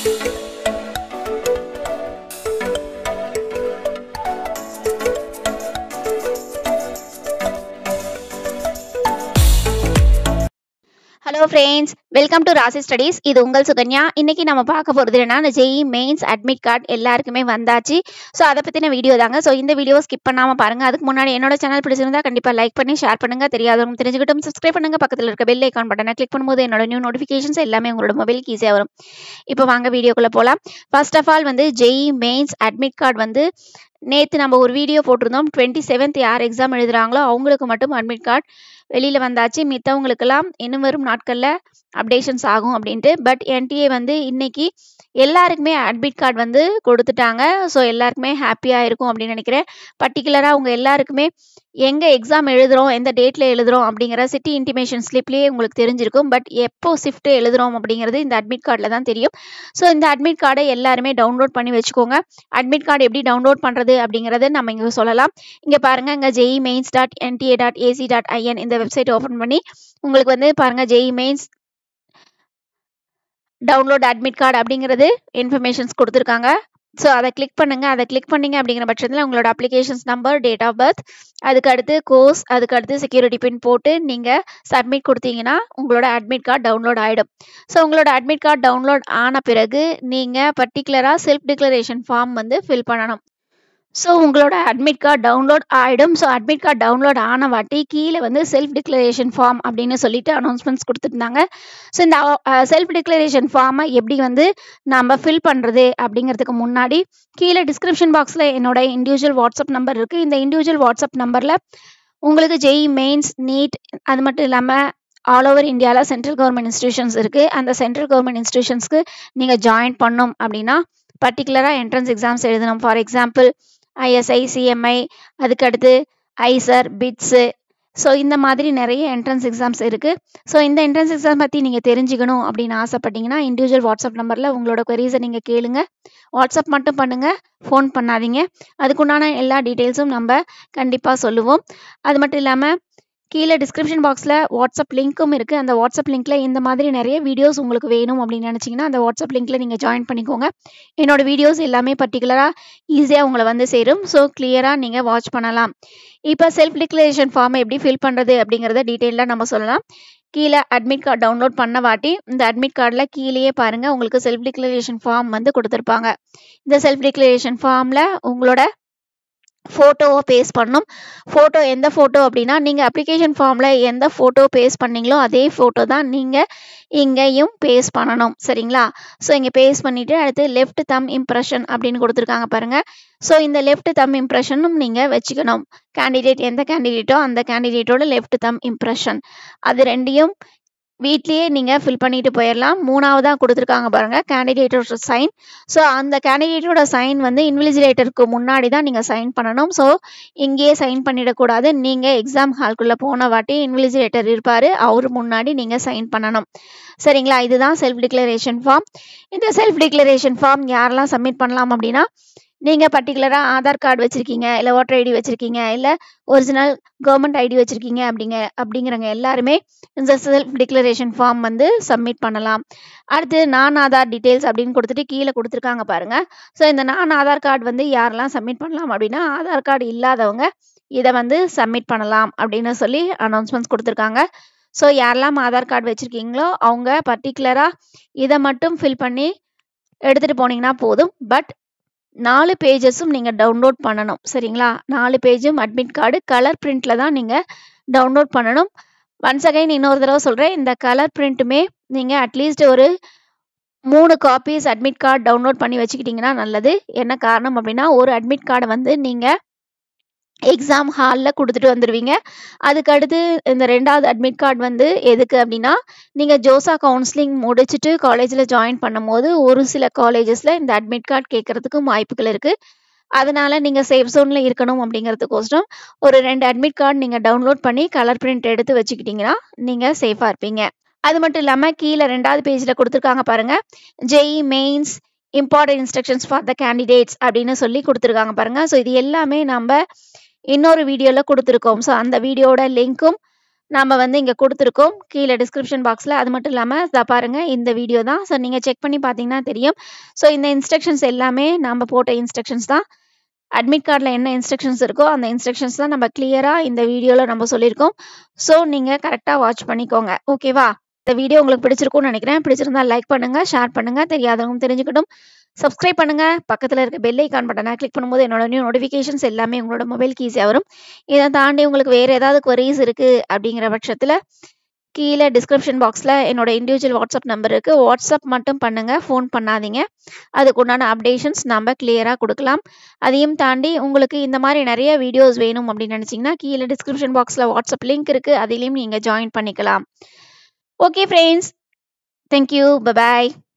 Hello friends welcome to Rasi studies இது உங்கள் சுகன்யா இன்னைக்கு நம்ம பார்க்க போகிறது என்னன்னா ஜெய் மெயின்ஸ் அட்மிட் கார்டு எல்லாருக்குமே வந்தாச்சு ஸோ அதை பற்றின வீடியோ தாங்க ஸோ இந்த வீடியோ ஸ்கிப் பண்ணாமல் பாருங்கள் அதுக்கு முன்னாடி என்னோட சேனல் பிடிச்சிருந்தா கண்டிப்பாக லைக் பண்ணி ஷேர் பண்ணுங்க தெரியாதவங்க தெரிஞ்சுக்கிட்டும் சப்ஸ்கிரைப் பண்ணுங்க பக்கத்தில் இருக்க பெல் ஐக்கான் பட்டனை கிளிக் பண்ணும்போது என்னோட நியூ நோட்டிஃபிகேஷன்ஸ் எல்லாமே உங்களோட மொபைலுக்கு ஈஸியாக வரும் இப்போ வாங்க வீடியோக்குள்ளே போகலாம் ஃபர்ஸ்ட் ஆஃப் ஆல் வந்து ஜெய் மெயின்ஸ் அட்மிட் கார்டு வந்து நேற்று நம்ம ஒரு வீடியோ போட்டிருந்தோம் டுவெண்ட்டி செவன்த் யார் எக்ஸாம் எழுதுறாங்களோ அவங்களுக்கு மட்டும் அட்மிட் கார்டு வெளியில் வந்தாச்சு மித்தவங்களுக்கெல்லாம் இன்னும் வரும் நாட்களில் அப்டேஷன்ஸ் ஆகும் அப்படின்ட்டு பட் என்டிஏ வந்து இன்னைக்கு எல்லாருக்குமே அட்மிட் கார்டு வந்து கொடுத்துட்டாங்க ஸோ எல்லாருக்குமே ஹாப்பியாக இருக்கும் அப்படின்னு நினைக்கிறேன் பர்டிகுலராக அவங்க எல்லாருக்குமே எங்கே எக்ஸாம் எழுதுகிறோம் எந்த டேட்டில் எழுதுகிறோம் அப்படிங்கிற சிட்டி இன்டிமேஷன் ஸ்லிப்லேயே உங்களுக்கு தெரிஞ்சிருக்கும் பட் எப்போ ஷிஃப்ட் எழுதுகிறோம் அப்படிங்கிறது இந்த அட்மிட் கார்டில் தான் தெரியும் ஸோ இந்த அட்மிட் கார்டை எல்லாருமே டவுன்லோட் பண்ணி வச்சுக்கோங்க அட்மிட் கார்டு எப்படி டவுன்லோட் பண்ணுறது அப்படிங்கிறத நம்ம இங்கே சொல்லலாம் இங்கே பாருங்கள் இங்கே JEE mains dot NTA dot AC dot IN இந்த வெப்சைட் ஓப்பன் பண்ணி உங்களுக்கு வந்து பாருங்கள் JEE mains download admit card அப்படிங்கிறது இன்ஃபர்மேஷன்ஸ் கொடுத்துருக்காங்க ஸோ அதை கிளிக் பண்ணுங்க அதை கிளிக் பண்ணீங்க அப்படிங்கிற பட்சத்தில் உங்களோட applications number date of birth அதுக்கு அடுத்து கோர்ஸ் அதுக்கு அடுத்து செக்யூரிட்டி பின் போட்டு நீங்கள் சப்மிட் கொடுத்தீங்கன்னா உங்களோட அட்மிட் கார்டு டவுன்லோட் ஆகிடும் ஸோ உங்களோட அட்மிட் கார்டு டவுன்லோட் ஆன பிறகு நீங்கள் பர்டிகுலராக செல்ஃப் டிக்ளரேஷன் ஃபார்ம் வந்து ஃபில் பண்ணணும் ஸோ உங்களோட அட்மிட் கார்டு டவுன்லோட் ஆகிடும் ஸோ அட்மிட் கார்டு டவுன்லோட் ஆன வாட்டி கீழே வந்து செல்ஃப் டிக்ளரேஷன் ஃபார்ம் அப்படின்னு சொல்லிட்டு அனௌன்ஸ்மெண்ட்ஸ் கொடுத்துருந்தாங்க ஸோ இந்த செல்ஃப் டிக்ளரேஷன் ஃபார்மை எப்படி வந்து நம்ம ஃபில் பண்ணுறது அப்படிங்கிறதுக்கு முன்னாடி கீழே டிஸ்கிரிப்ஷன் பாக்ஸில் என்னோட இண்டிவிஜுவல் வாட்ஸ்அப் நம்பர் இருக்குது இந்த இண்டிவிஜுவல் வாட்ஸ்அப் நம்பரில் உங்களுக்கு ஜெய் மெயின்ஸ் நீட் அது மட்டும் இல்லாமல் ஆல் ஓவர் இந்தியாவில் சென்ட்ரல் கவர்மெண்ட் இன்ஸ்டியூஷன்ஸ் இருக்குது அந்த சென்ட்ரல் கவர்மெண்ட் இன்ஸ்டியூஷன்ஸ்க்கு நீங்கள் ஜாயின் பண்ணணும் அப்படின்னா பர்டிகுலராக என்ட்ரன்ஸ் எக்ஸாம்ஸ் எழுதணும் ஃபார் எக்ஸாம்பிள் ஐஎஸ்ஐ சிஎம்ஐ அதுக்கடுத்து ஐசர் பிட்ஸு ஸோ இந்த மாதிரி நிறைய என்ட்ரன்ஸ் எக்ஸாம்ஸ் இருக்குது ஸோ இந்த என்ட்ரன்ஸ் எக்ஸாம் பற்றி நீங்கள் தெரிஞ்சுக்கணும் அப்படின்னு ஆசைப்பட்டீங்கன்னா இண்டிவிஜுவல் வாட்ஸ்அப் நம்பரில் உங்களோட கொரீஸை நீங்கள் கேளுங்க வாட்ஸ்அப் மட்டும் பண்ணுங்கள் ஃபோன் பண்ணாதீங்க அதுக்குண்டான எல்லா டீட்டெயில்ஸும் நம்ம கண்டிப்பாக சொல்லுவோம் அது மட்டும் இல்லாமல் கீழே டிஸ்கிரிப்ஷன் பாக்ஸில் வாட்ஸ்அப் லிங்க்கும் இருக்குது அந்த வாட்ஸ்அப் லிங்க்கில் இந்த மாதிரி நிறைய வீடியோஸ் உங்களுக்கு வேணும் அப்படின்னு நினச்சிங்கன்னா அந்த வாட்ஸ்அப் லிங்க்கில் நீங்கள் ஜாயின் பண்ணிக்கோங்க என்னோட வீடியோஸ் எல்லாமே பர்டிகுலராக ஈஸியாக உங்களை வந்து சேரும் ஸோ கிளியராக நீங்கள் வாட்ச் பண்ணலாம் இப்போ செல்ஃப் டிக்ளரேஷன் ஃபார்மை எப்படி ஃபில் பண்ணுறது அப்படிங்கிறத டீட்டெயிலாக நம்ம சொல்லலாம் கீழே அட்மிட் கார்டு டவுன்லோட் பண்ண வாட்டி இந்த அட்மிட் கார்டில் கீழேயே பாருங்கள் உங்களுக்கு செல்ஃப் டிக்ளரேஷன் ஃபார்ம் வந்து கொடுத்துருப்பாங்க இந்த செல்ஃப் டிக்ளரேஷன் ஃபார்மில் உங்களோட ஃபோட்டோவை பேஸ்ட் பண்ணணும் ஃபோட்டோ எந்த ஃபோட்டோ அப்படின்னா நீங்கள் அப்ளிகேஷன் ஃபார்மில் எந்த ஃபோட்டோ பேஸ்ட் பண்ணீங்களோ அதே ஃபோட்டோ தான் நீங்கள் இங்கேயும் பேஸ்ட் பண்ணணும் சரிங்களா ஸோ இங்கே பேஸ்ட் பண்ணிவிட்டு அடுத்து லெஃப்ட் தம் இம்ப்ரெஷன் அப்படின்னு கொடுத்துருக்காங்க பாருங்கள் ஸோ இந்த லெஃப்ட் தம் இம்ப்ரெஷனும் நீங்கள் வச்சுக்கணும் கேண்டிடேட் எந்த கேண்டிடேட்டோ அந்த கேண்டிடேட்டோட லெஃப்ட் தம் இம்ப்ரெஷன் அது ரெண்டையும் வீட்லேயே நீங்கள் ஃபில் பண்ணிட்டு போயிடலாம் மூணாவதாக கொடுத்துருக்காங்க பாருங்கள் கேண்டிடேட்டோட சைன் ஸோ அந்த கேண்டிடேட்டோட சைன் வந்து இன்விஜிலேட்டருக்கு முன்னாடி தான் நீங்கள் சைன் பண்ணணும் ஸோ இங்கேயே சைன் பண்ணிடக்கூடாது நீங்கள் எக்ஸாம் ஹால்குள்ளே போன வாட்டி இன்விஜிலேட்டர் இருப்பார் அவர் முன்னாடி நீங்கள் சைன் பண்ணணும் சரிங்களா இதுதான் செல்ஃப் டிக்ளரேஷன் ஃபார்ம் இந்த செல்ஃப் டிக்ளரேஷன் ஃபார்ம் யாரெல்லாம் சப்மிட் பண்ணலாம் அப்படின்னா நீங்கள் பர்டிகுலராக ஆதார் கார்டு வச்சுருக்கீங்க இல்லை ஓட்டர் ஐடி வச்சுருக்கீங்க இல்லை ஒரிஜினல் கவர்மெண்ட் ஐடி வச்சுருக்கீங்க அப்படிங்க அப்படிங்கிறவங்க எல்லாருமே இந்த செல்ஃப் டிக்ளரேஷன் ஃபார்ம் வந்து சப்மிட் பண்ணலாம் அடுத்து நான் ஆதார் டீட்டெயில்ஸ் அப்படின்னு கொடுத்துட்டு கீழே கொடுத்துருக்காங்க பாருங்கள் ஸோ இந்த நான் ஆதார் கார்டு வந்து யாரெல்லாம் சப்மிட் பண்ணலாம் அப்படின்னா ஆதார் கார்டு இல்லாதவங்க இதை வந்து சப்மிட் பண்ணலாம் அப்படின்னு சொல்லி அனௌன்ஸ்மெண்ட்ஸ் கொடுத்துருக்காங்க ஸோ யாரெல்லாம் ஆதார் கார்டு வச்சுருக்கீங்களோ அவங்க பர்டிகுலராக இதை மட்டும் ஃபில் பண்ணி எடுத்துகிட்டு போனீங்கன்னா போதும் பட் நாலு பேஜஸும் நீங்கள் டவுன்லோட் பண்ணணும் சரிங்களா நாலு பேஜும் அட்மிட் கார்டு கலர் பிரிண்டில் தான் நீங்கள் டவுன்லோட் பண்ணணும் ஒன்ஸ் அகைன் இன்னொரு தடவை சொல்கிறேன் இந்த கலர் பிரிண்ட்டுமே நீங்கள் அட்லீஸ்ட் ஒரு மூணு காப்பீஸ் அட்மிட் கார்டு டவுன்லோட் பண்ணி வச்சுக்கிட்டிங்கன்னா நல்லது என்ன காரணம் அப்படின்னா ஒரு அட்மிட் கார்டை வந்து நீங்கள் எக்ஸாம் ஹாலில் கொடுத்துட்டு வந்துடுவீங்க அதுக்கடுத்து இந்த ரெண்டாவது அட்மிட் கார்டு வந்து எதுக்கு அப்படின்னா நீங்கள் ஜோசா கவுன்சிலிங் முடிச்சுட்டு காலேஜில் ஜாயின் பண்ணும்போது ஒரு சில காலேஜஸில் இந்த அட்மிட் கார்டு கேட்குறதுக்கும் வாய்ப்புகள் இருக்குது அதனால நீங்கள் சேஃப் ஜோனில் இருக்கணும் அப்படிங்கிறதுக்கோசரம் ஒரு ரெண்டு அட்மிட் கார்டு நீங்கள் டவுன்லோட் பண்ணி கலர் பிரிண்ட் எடுத்து வச்சுக்கிட்டிங்கன்னா நீங்கள் சேஃபாக இருப்பீங்க அது மட்டும் இல்லாமல் கீழே ரெண்டாவது பேஜில் கொடுத்துருக்காங்க பாருங்கள் JEE mains important instructions for the candidates அப்படின்னு சொல்லி கொடுத்துருக்காங்க பாருங்கள் ஸோ இது எல்லாமே நம்ம இன்னொரு வீடியோவில் கொடுத்துருக்கோம் ஸோ அந்த வீடியோட லிங்க்கும் நாம வந்து இங்க குடுத்துருக்கோம். கீழ டிஸ்கிரிப்ஷன் பாக்ஸ்ல. அது மட்டும் இல்லாம இதா பாருங்க இந்த வீடியோ தான். ஸோ நீங்க செக் பண்ணி பார்த்தீங்கன்னா தெரியும். ஸோ இந்த இன்ஸ்ட்ரக்ஷன்ஸ் எல்லாமே நாம போட்ட இன்ஸ்ட்ரக்ஷன்ஸ் தான். அட்மிட் கார்ட்ல என்ன இன்ஸ்ட்ரக்ஷன்ஸ் இருக்கோ, அந்த இன்ஸ்ட்ரக்ஷன்ஸ் தான் நம்ம கிளியரா இந்த வீடியோல நம்ம சொல்லியிருக்கோம். ஸோ நீங்க கரெக்ட்டா வாட்ச் பண்ணிக்கோங்க. ஓகேவா? இந்த வீடியோ உங்களுக்கு பிடிச்சிருக்கும்னு நெனைக்கிறேன். பிடிச்சிருந்தா லைக் பண்ணுங்க, ஷேர் பண்ணுங்க. தெரியாதவங்க தெரிஞ்சுக்கட்டும். சப்ஸ்கிரைப் பண்ணுங்க. பக்கத்துல இருக்க பெல் ஐகான் பட்டன கிளிக் பண்ணும்போது என்னோட நியூ நோட்டிஃபிகேஷன்ஸ் எல்லாமே உங்களோட மொபைலுக்கு ஈஸியா வரும். இத தாண்டி உங்களுக்கு வேற ஏதாவது குவரீஸ் இருக்கு அப்படிங்கிற பட்சத்துல, கீழ டிஸ்கிரிப்ஷன் பாக்ஸ்ல என்னோட இண்டிவிஜுவல் வாட்ஸ்அப் நம்பர் இருக்கு. வாட்ஸ்அப் மட்டும் பண்ணுங்க. ஃபோன் பண்ணாதீங்க. அதுக்கு உண்டான அப்டேஷன்ஸ் நாம கிளியரா குடுக்கலாம். அதையும் தாண்டி உங்களுக்கு இந்த மாரி நெறைய வீடியோஸ் வேணும் அப்படின்னு நெனச்சீங்கன்னா, கீழ டிஸ்கிரிப்ஷன் பாக்ஸ்ல வாட்ஸ்அப் லிங்க் இருக்கு. அதிலயும் நீங்க ஜாயின் பண்ணிக்கலாம். Okay friends. Thank you. Bye bye.